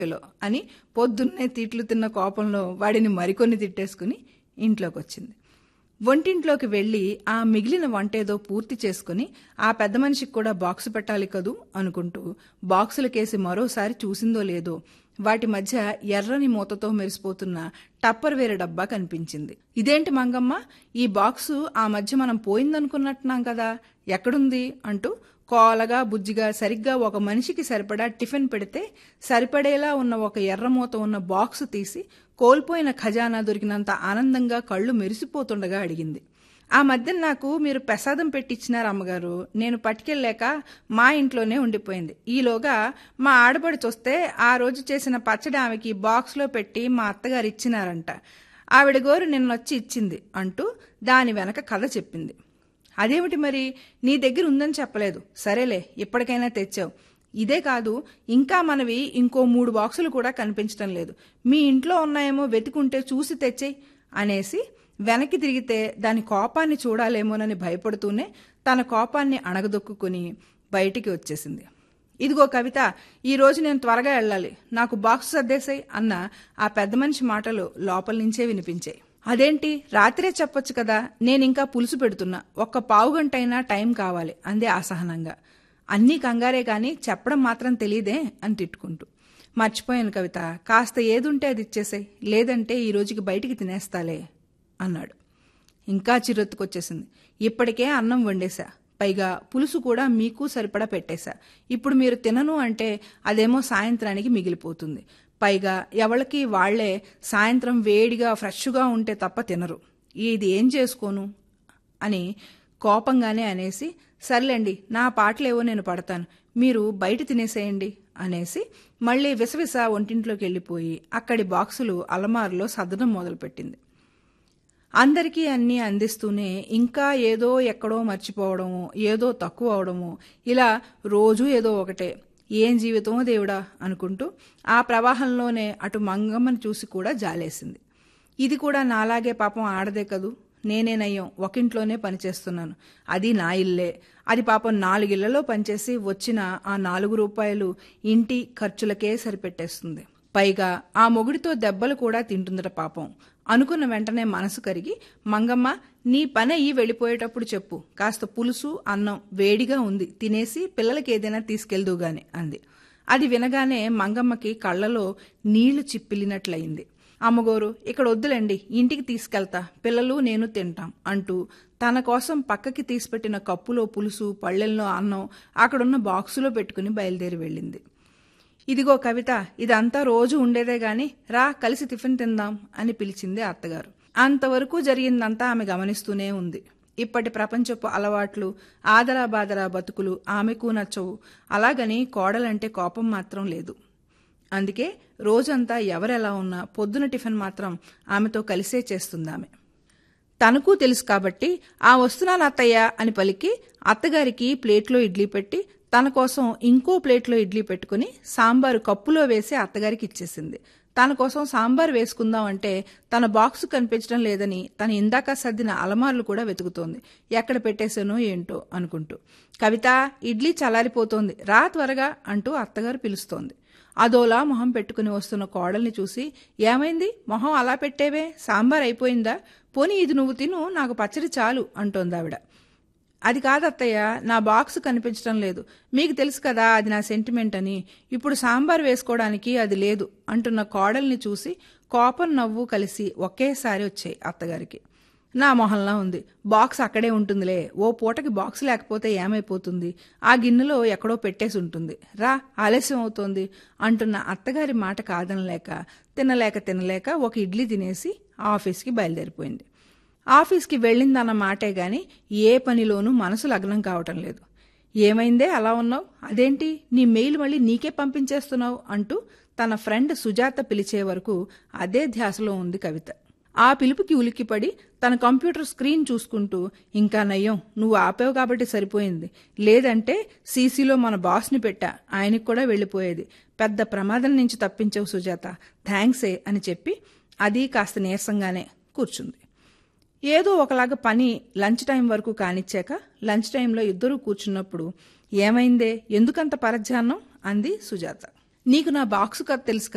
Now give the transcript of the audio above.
లో అని పొద్దున్నే తిట్లు తిన్న కోపంలో వాడిని మరికొన్ని తిట్టేసుకుని ఇంట్లోకి వచ్చింది వంటింట్లోకి వెళ్ళి ఆ మిగిలిన వంటేదో పూర్తి చేసుకుని ఆ పెద్ద మనిషికి కూడా బాక్సు పెట్టాలి కదూ అనుకుంటూ బాక్సులకేసి మరోసారి చూసిందో లేదో వాటి మధ్య ఎర్రని మూతతో మెరిసిపోతున్న టప్పర్ వేరే డబ్బా కనిపించింది ఇదేంటి మంగమ్మ ఈ బాక్సు ఆ మధ్య మనం పోయిందనుకున్నట్టున్నాం కదా ఎక్కడుంది అంటూ కోలగా బుజ్జిగా సరిగ్గా ఒక మనిషికి సరిపడా టిఫిన్ పెడితే సరిపడేలా ఉన్న ఒక ఎర్రమూత ఉన్న బాక్సు తీసి కోల్పోయిన ఖజానా దొరికినంత ఆనందంగా కళ్ళు మెరిసిపోతుండగా అడిగింది ఆ మధ్య నాకు మీరు ప్రసాదం పెట్టించినారు అమ్మగారు నేను పట్టుకెళ్ళాక మా ఇంట్లోనే ఉండిపోయింది ఈలోగా మా ఆడపడి చూస్తే ఆ రోజు చేసిన పచ్చడి ఆమెకి బాక్స్లో పెట్టి మా అత్తగారు ఇచ్చినారంట ఆవిడ గోరు నిన్నొచ్చి ఇచ్చింది అంటూ దాని వెనక కథ చెప్పింది అదేమిటి మరి నీ దగ్గర ఉందని చెప్పలేదు సరేలే ఇప్పటికైనా తెచ్చావు ఇదే కాదు ఇంకా మనవి ఇంకో మూడు బాక్సులు కూడా కనిపించడం లేదు మీ ఇంట్లో ఉన్నాయేమో వెతుకుంటే చూసి తెచ్చేయి అనేసి వెనక్కి తిరిగితే దాని కోపాన్ని చూడాలేమోనని భయపడుతూనే తన కోపాన్ని అణగదొక్కుని బయటికి వచ్చేసింది ఇదిగో కవిత ఈ రోజు నేను త్వరగా వెళ్ళాలి నాకు బాక్స్ సర్దేశాయి అన్న ఆ పెద్ద మనిషి మాటలు లోపల నుంచే వినిపించాయి అదేంటి రాత్రే చెప్పొచ్చు కదా నేనింకా పులుసు పెడుతున్నా ఒక్క పావు గంటైనా టైం కావాలి అందే అసహనంగా అన్నీ కంగారే గాని చెప్పడం మాత్రం తెలియదే అని తిట్టుకుంటూ మర్చిపోయాను కవిత కాస్త ఏదుంటే అది ఇచ్చేసాయి లేదంటే ఈ రోజుకి బయటికి తినేస్తాలే అన్నాడు ఇంకా చిరెత్తుకొచ్చేసింది ఇప్పటికే అన్నం వండేశా పైగా పులుసు కూడా మీకు సరిపడా పెట్టేశా ఇప్పుడు మీరు తినను అంటే అదేమో సాయంత్రానికి మిగిలిపోతుంది పైగా ఎవళ్ళకి వాళ్లే సాయంత్రం వేడిగా ఫ్రెష్గా ఉంటే తప్ప తినరు ఇది ఏం చేసుకోను అని కోపంగానే అనేసి సర్లేండి నా పాటలేవో నేను పడతాను మీరు బయట తినేసేయండి అనేసి మళ్ళీ విసవిస ఒంటింట్లోకి వెళ్ళిపోయి అక్కడి బాక్సులు అలమారులో సర్దడం మొదలుపెట్టింది అందరికీ అన్నీ అందిస్తూనే ఇంకా ఏదో ఎక్కడో మర్చిపోవడము ఏదో తక్కువ అవడము ఇలా రోజూ ఏదో ఒకటే ఏం జీవితమో దేవుడా అనుకుంటూ ఆ ప్రవాహంలోనే అటు మంగమ్మని చూసి కూడా జాలేసింది ఇది కూడా నాలాగే పాపం ఆడదే కదూ నేనేనయ్యం ఒకింట్లోనే పనిచేస్తున్నాను అది నా ఇల్లే అది పాపం నాలుగిళ్లలో పనిచేసి వచ్చిన ఆ నాలుగు రూపాయలు ఇంటి ఖర్చులకే సరిపెట్టేస్తుంది పైగా ఆ మొగుడితో దెబ్బలు కూడా తింటుందట పాపం అనుకున్న వెంటనే మనసు కరిగి మంగమ్మ నీ పని అయ్యి వెళ్ళిపోయేటప్పుడు చెప్పు కాస్త పులుసు అన్నం వేడిగా ఉంది తినేసి పిల్లలకి ఏదైనా తీసుకెళ్దు గాని అంది అది వినగానే మంగమ్మకి కళ్ళలో నీళ్లు చిప్పిలినట్లయింది అమ్మగోరు ఇక్కడ వద్దులేండి ఇంటికి తీసుకెళ్తా పిల్లలు నేను తింటాం అంటూ తన కోసం పక్కకి తీసిపెట్టిన కప్పులో పులుసు పళ్ళెల్లో అన్నం అక్కడున్న బాక్సులో పెట్టుకుని బయలుదేరి వెళ్ళింది ఇదిగో కవిత ఇదంతా రోజు ఉండేదే గాని రా కలిసి టిఫిన్ తిందాం అని పిలిచింది అత్తగారు అంతవరకు జరిగిందంతా ఆమె గమనిస్తూనే ఉంది ఇప్పటి ప్రపంచపు అలవాట్లు ఆదరా బాదరా బతుకులు ఆమెకు నచ్చవు అలాగని కోడలంటే కోపం మాత్రం లేదు అందుకే రోజంతా ఎవరెలా ఉన్నా పొద్దున టిఫిన్ మాత్రం ఆమెతో కలిసే చేస్తుందామె తనకు తెలుసు కాబట్టి ఆ వస్తున్నాను అత్తయ్య అని పలికి అత్తగారికి ప్లేట్లో ఇడ్లీ పెట్టి తన కోసం ఇంకో ప్లేట్లో ఇడ్లీ పెట్టుకుని సాంబారు కప్పులో వేసి అత్తగారికి ఇచ్చేసింది తన కోసం సాంబార్ వేసుకుందాం అంటే తన బాక్స్ కనిపించడం లేదని తను ఇందాక సర్దిన అలమార్లు కూడా వెతుకుతోంది ఎక్కడ పెట్టేశానో ఏంటో అనుకుంటూ కవిత ఇడ్లీ చల్లారిపోతోంది రా త్వరగా అంటూ అత్తగారు పిలుస్తోంది అదోలా మొహం పెట్టుకుని వస్తున్న కోడల్ని చూసి ఏమైంది మొహం అలా పెట్టేవే సాంబార్ అయిపోయిందా పోనీ ఇది నువ్వు తిను నాకు పచ్చడి చాలు అంటోంది ఆవిడ అది కాదత్తయ్య నా బాక్స్ కనిపించడం లేదు మీకు తెలుసు కదా అది నా సెంటిమెంట్ అని ఇప్పుడు సాంబార్ వేసుకోవడానికి అది లేదు అంటున్న కోడల్ని చూసి కోపం నవ్వు కలిసి ఒకేసారి వచ్చాయి అత్తగారికి నా మొహంలా ఉంది బాక్స్ అక్కడే ఉంటుందిలే ఓ పూటకి బాక్స్ లేకపోతే ఏమైపోతుంది ఆ గిన్నెలో ఎక్కడో పెట్టేసి ఉంటుంది రా ఆలస్యం అవుతోంది అంటున్న అత్తగారి మాట కాదనలేక తినలేక తినలేక ఒక ఇడ్లీ తినేసి ఆఫీస్కి బయలుదేరిపోయింది ఆఫీస్కి వెళ్ళిందన్న మాటే గాని ఏ పనిలోనూ మనసు లగ్నం కావటం లేదు ఏమైందే అలా ఉన్నావు అదేంటి నీ మెయిల్ మళ్ళీ నీకే పంపించేస్తున్నావు అంటూ తన ఫ్రెండ్ సుజాత పిలిచే వరకు అదే ధ్యాసలో ఉంది కవిత ఆ పిలుపుకి ఉలిక్కిపడి తన కంప్యూటర్ స్క్రీన్ చూసుకుంటూ ఇంకా నయ్యం నువ్వు ఆపావు కాబట్టి సరిపోయింది లేదంటే సీసీలో మన బాస్ని పెట్టా ఆయనకు కూడా వెళ్ళిపోయేది పెద్ద ప్రమాదం నుంచి తప్పించావు సుజాత థ్యాంక్సే అని చెప్పి అది కాస్త నీరసంగానే కూర్చుంది ఏదో ఒకలాగా పని లంచ్ టైం వరకు కానిచ్చాక లంచ్ టైంలో ఇద్దరూ కూర్చున్నప్పుడు ఏమైందే ఎందుకంత పరధ్యానం అంది సుజాత నీకు నా బాక్సు కథ తెలుసు